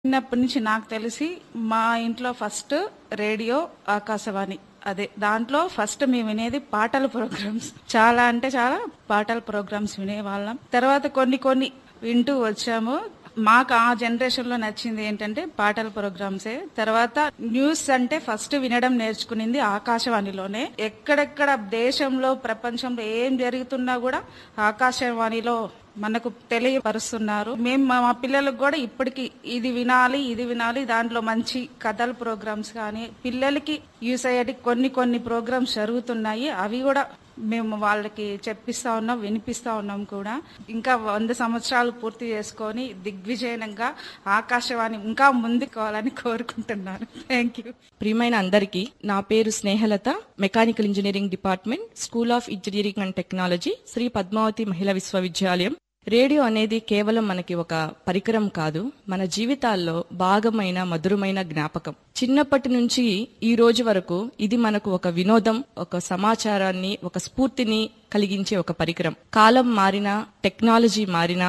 చిన్నప్పటి నుంచి నాకు తెలిసి మా ఇంట్లో ఫస్ట్ రేడియో ఆకాశవాణి అదే దాంట్లో ఫస్ట్ మేము వినేది పాటల ప్రోగ్రామ్స్ చాలా అంటే చాలా పాటల ప్రోగ్రామ్స్ వినేవాళ్ళం తర్వాత కొన్ని కొన్ని వింటూ వచ్చాము మాకు ఆ జనరేషన్ లో నచ్చింది ఏంటంటే పాటల ప్రోగ్రామ్సే తర్వాత న్యూస్ అంటే ఫస్ట్ వినడం నేర్చుకునింది ఆకాశవాణిలోనే ఎక్కడెక్కడ దేశంలో ప్రపంచంలో ఏం జరుగుతున్నా కూడా ఆకాశవాణిలో మనకు తెలియపరుస్తున్నారు మేము మా మా పిల్లలకు కూడా ఇప్పటికి ఇది వినాలి ఇది వినాలి దాంట్లో మంచి కథల ప్రోగ్రామ్స్ కానీ పిల్లలకి యూస్ అయ్యేటి కొన్ని కొన్ని ప్రోగ్రామ్స్ జరుగుతున్నాయి అవి కూడా మేము వాళ్ళకి చెప్పిస్తా ఉన్నాం వినిపిస్తా ఉన్నాం కూడా ఇంకా వంద సంవత్సరాలు పూర్తి చేసుకొని దిగ్విజయంగా ఆకాశవాణి ఇంకా ముందుకోవాలని కోరుకుంటున్నాను థ్యాంక్ యూ ప్రియమైన అందరికీ నా పేరు Snehalatha mechanical engineering department school of engineering and technology Sri Padmavathi Mahila Vishwavidyalayam radio అనేది కేవలం మనకి ఒక పరికరం కాదు మన జీవితాల్లో భాగమైన మధురమైన జ్ఞాపకం చిన్నప్పటి నుంచి ఈ రోజు వరకు ఇది మనకు ఒక వినోదం ఒక సమాచారాన్ని ఒక స్ఫూర్తిని కలిగించే ఒక పరికరం కాలం మారినా టెక్నాలజీ మారినా